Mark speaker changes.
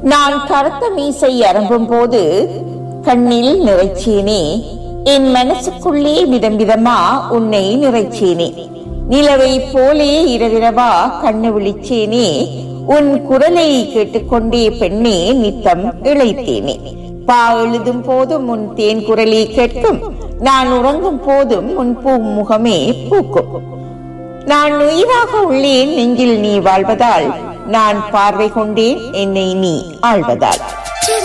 Speaker 1: நான் கருத்த மீசை அரும்பும் போது கண்ணில் நிறைச்சேனே என் மனசுக்குள்ளே விதம் விதமா உன்னை நிறைச்சேனே நிலவை போலே இரவிரவா கண்ணு விழிச்சேனே உன் குரலை கேட்டுக்கொண்டே பெண்ணே நித்தம் இழைத்தேனே பா எழுதும் போதும் உன் தேன் குரலை கேட்கும் நான் உறங்கும் போதும் உன் பூ முகமே பூக்கும் நான் உயிராக உள்ளேன் நெஞ்சில் நீ வாழ்வதால் நான் பார்வை கொண்டேன் என்னை நீ ஆழ்வதால்